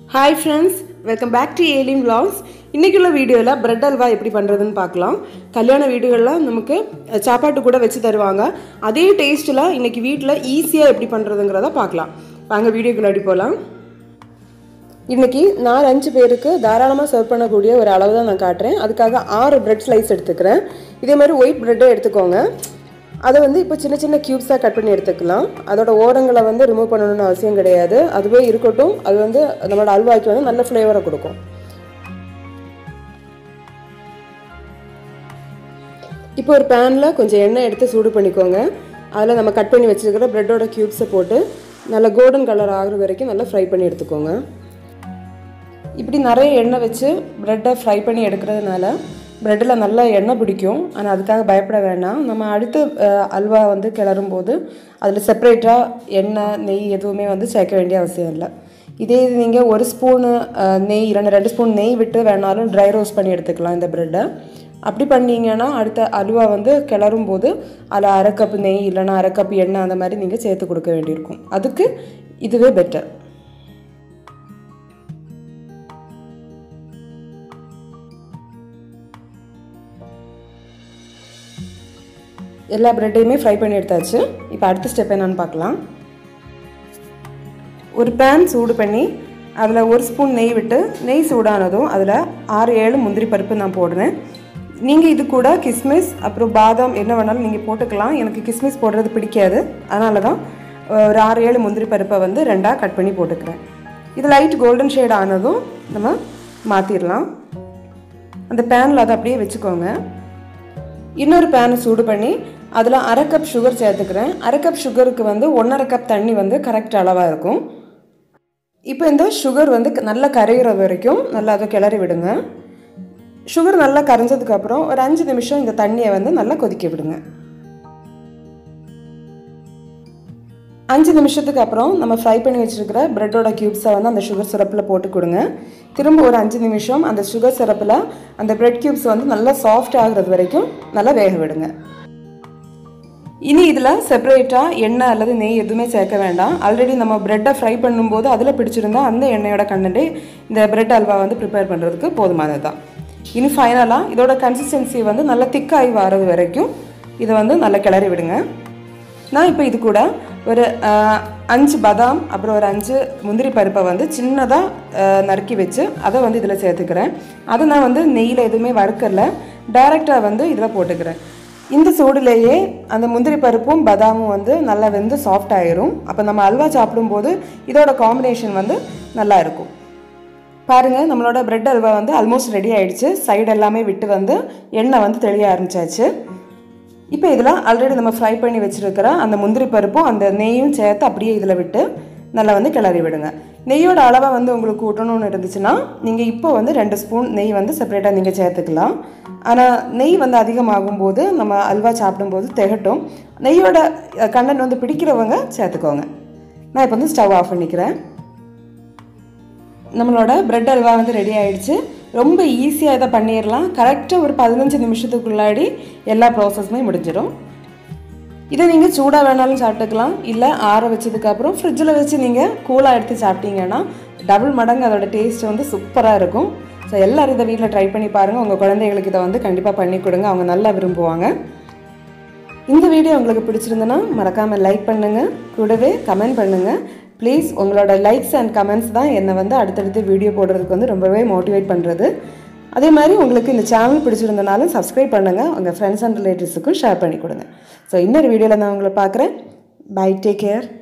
hi friends welcome back to ஏலின் vlogs இன்றைக்குள்ள வீடியோவில் பிரெட் அல்வா எப்படி பண்ணுறதுன்னு பார்க்கலாம் கல்யாண வீடுகளில் நமக்கு அஹ், சாப்பாட்டு கூட வச்சு தருவாங்க அதே டேஸ்ட்டில் இன்றைக்கி வீட்டில் ஈஸியாக எப்படி பண்ணுறதுங்கிறத பார்க்கலாம் வாங்க வீடியோக்குள்ளாடி போகலாம் இன்றைக்கி நாலு அஞ்சு பேருக்கு தாராளமாக சர்வ் பண்ணக்கூடிய ஒரு அளவு தான் நான் காட்டுறேன் அதுக்காக ஆறு பிரெட் ஸ்லைஸ் எடுத்துக்கிறேன் இதே மாதிரி ஒயிட் பிரெட்டை எடுத்துக்கோங்க அதை வந்து இப்போ சின்ன சின்ன க்யூப்ஸாக கட் பண்ணி எடுத்துக்கலாம் அதோட ஓரங்களை வந்து ரிமூவ் பண்ணணும்னு அவசியம் கிடையாது அதுவே இருக்கட்டும் அது வந்து நம்மளோட அல்வாய்க்கு வந்து நல்ல ஃப்ளேவரை கொடுக்கும் இப்போ ஒரு பேனில் கொஞ்சம் எண்ணெய் எடுத்து சூடு பண்ணிக்கோங்க அதில் நம்ம கட் பண்ணி வச்சுருக்கிற ப்ரெட்டோட க்யூப்ஸை போட்டு நல்லா கோல்டன் கலர் ஆகுற வரைக்கும் நல்லா ஃப்ரை பண்ணி எடுத்துக்கோங்க இப்படி நிறைய எண்ணெய் வச்சு ப்ரெட்டை ஃப்ரை பண்ணி எடுக்கிறதுனால ப்ரெட்டில் நல்லா எண்ணெய் பிடிக்கும் ஆனால் அதுக்காக பயப்பட வேண்டாம் நம்ம அடுத்து அஹ், அல்வா வந்து கிளறும் போது அதில் செப்பரேட்டாக எண்ணெய் நெய் எதுவுமே வந்து சேர்க்க வேண்டிய அவசியம் இல்லை இதே இது நீங்கள் ஒரு ஸ்பூனு அஹ், நெய் இல்லைன்னா ரெண்டு ஸ்பூன் நெய் விட்டு வேணாலும் ட்ரை ரோஸ்ட் பண்ணி எடுத்துக்கலாம் இந்த ப்ரெட்டை அப்படி பண்ணீங்கன்னா அடுத்த அல்வா வந்து கிளறும் போது அதில் அரை கப் நெய் இல்லைன்னா அரை கப் எண்ணெய் அந்த மாதிரி நீங்கள் சேர்த்து கொடுக்க வேண்டியிருக்கும் அதுக்கு இதுவே பெட்டர் எல்லா ப்ரெட்டையுமே ஃப்ரை பண்ணி எடுத்தாச்சு இப்போ அடுத்த ஸ்டெப் என்னன்னு பார்க்கலாம் ஒரு பேன் சூடு பண்ணி அதில் ஒரு ஸ்பூன் நெய் விட்டு நெய் சூடானதும் அதில் ஆறு ஏழு முந்திரி பருப்பு நான் போடுறேன் நீங்கள் இது கூட கிஸ்மிஸ் அப்புறம் பாதாம் என்ன வேணாலும் நீங்கள் போட்டுக்கலாம் எனக்கு கிஸ்மிஸ் போடுறது பிடிக்காது அதனால தான் ஒரு ஆறு ஏழு முந்திரி பருப்பை வந்து ரெண்டாக கட் பண்ணி போட்டுக்கிறேன் இது லைட் கோல்டன் ஷேட் ஆனதும் நம்ம மாற்றிடலாம் அந்த பேனில் அதை அப்படியே வச்சுக்கோங்க இன்னொரு பேனை சூடு பண்ணி அதில் அரை கப் சுகர் சேர்த்துக்கிறேன் அரை கப் சுகருக்கு வந்து ஒன்றரை கப் தண்ணி வந்து கரெக்ட் அளவாக இருக்கும் இப்போ இந்த சுகர் வந்து க- நல்லா கரையிற வரைக்கும் நல்லா அதை கிளறி விடுங்க சுகர் நல்லா கரைஞ்சதுக்கப்புறம் ஒரு அஞ்சு நிமிஷம் இந்த தண்ணியை வந்து நல்லா கொதிக்க விடுங்க அஞ்சு நிமிஷத்துக்கு அப்புறம் நம்ம ஃப்ரை பண்ணி வச்சுருக்கிற ப்ரெட்டோட க்யூப்ஸை வந்து அந்த சுகர் சிரப்பில் போட்டு கொடுங்க திரும்ப ஒரு அஞ்சு நிமிஷம் அந்த சுகர் சிரப்பில் அந்த ப்ரெட் க்யூப்ஸ் வந்து நல்லா சாஃப்ட் ஆகுறது வரைக்கும் நல்லா வேக விடுங்க இனி இதில் செப்பரேட்டாக எண்ணெய் அல்லது நெய் எதுவுமே சேர்க்க வேண்டாம் ஆல்ரெடி நம்ம ப்ரெட்டை ஃப்ரை பண்ணும்போது அதில் பிடிச்சிருந்தா அந்த எண்ணெயோட கண்டென்ட்டே இந்த பிரெட் அல்வா வந்து ப்ரிப்பேர் பண்ணுறதுக்கு போதுமானது தான் இனி ஃபைனலாக இதோட கன்சிஸ்டன்சி வந்து நல்லா திக்காகி வர்றது வரைக்கும் இதை வந்து நல்லா கிளறி விடுங்க நான் இப்போ இது கூட ஒரு அஹ், அஞ்சு பாதாம் அப்புறம் ஒரு அஞ்சு முந்திரி பருப்பை வந்து சின்னதாக நறுக்கி வச்சு அதை வந்து இதில் சேர்த்துக்கிறேன் அதை நான் வந்து நெய்யில் எதுவுமே வறுக்கல டைரெக்டாக வந்து இதில் போட்டுக்கிறேன் இந்த சூடுலேயே அந்த முந்திரி பருப்பும் பாதாமும் வந்து நல்லா வெந்து சாஃப்ட் ஆயிரும் அப்போ நம்ம அல்வா சாப்பிடும்போது இதோட காம்பினேஷன் வந்து நல்லா இருக்கும் பாருங்கள் நம்மளோட பிரெட் அல்வா வந்து ஆல்மோஸ்ட் ரெடி ஆயிடுச்சு சைடு எல்லாமே விட்டு வந்து எண்ணெய் வந்து தெளிய ஆரம்பிச்சாச்சு இப்போ இதில் ஆல்ரெடி நம்ம ஃப்ரை பண்ணி வச்சுருக்கிற அந்த முந்திரி பருப்பும் அந்த நெய்யும் சேர்த்து அப்படியே இதில் விட்டு நல்லா வந்து கிளறி விடுங்க நெய்யோட அளவை வந்து உங்களுக்கு கூட்டணும்னு இருந்துச்சுன்னா நீங்கள் இப்போ வந்து ரெண்டு ஸ்பூன் நெய் வந்து செப்பரேட்டாக நீங்கள் சேர்த்துக்கலாம் ஆனால் நெய் வந்து அதிகமாகும் போது நம்ம அல்வா சாப்பிடும்போது திகட்டும் நெய்யோட கண்டென்ட் வந்து பிடிக்கிறவங்க சேர்த்துக்கோங்க நான் இப்போ வந்து ஸ்டவ் ஆஃப் பண்ணிக்கிறேன் நம்மளோட பிரெட் அல்வா வந்து ரெடி ஆயிடுச்சு ரொம்ப ஈஸியாக இதை பண்ணிடலாம் கரெக்டாக ஒரு பதினஞ்சு நிமிஷத்துக்குள்ளாடி எல்லா ப்ராசஸுமே முடிஞ்சிடும் இதை நீங்கள் சூடாக வேணாலும் சாப்பிட்டுக்கலாம் இல்லை ஆற வச்சதுக்கப்புறம் ஃப்ரிட்ஜில் வச்சு நீங்கள் கூலாக எடுத்து சாப்பிட்டீங்கன்னா டபுள் மடங்கு அதோட டேஸ்ட் வந்து சூப்பராக இருக்கும் ஸோ எல்லோரும் இதை வீட்டில் ட்ரை பண்ணி பாருங்கள் உங்கள் குழந்தைகளுக்கு இதை வந்து கண்டிப்பாக பண்ணி கொடுங்க அவங்க நல்லா விரும்புவாங்க இந்த வீடியோ உங்களுக்கு பிடிச்சிருந்தனா மறக்காமல் லைக் பண்ணுங்கள் கூடவே கமெண்ட் பண்ணுங்கள் ப்ளீஸ் உங்களோட லைக்ஸ் அண்ட் கமெண்ட்ஸ் தான் என்னை வந்து அடுத்தடுத்து வீடியோ போடுறதுக்கு வந்து ரொம்பவே மோட்டிவேட் பண்ணுறது அதே மாதிரி உங்களுக்கு இந்த சேனல் பிடிச்சிருந்தனாலும் சப்ஸ்கிரைப் பண்ணுங்கள் உங்கள் ஃப்ரெண்ட்ஸ் அண்ட் ரிலேட்டிவ்ஸுக்கும் ஷேர் பண்ணி கொடுங்க ஸோ இன்னொரு வீடியோவில் நான் உங்களை பார்க்குறேன் பை டேக் கேர்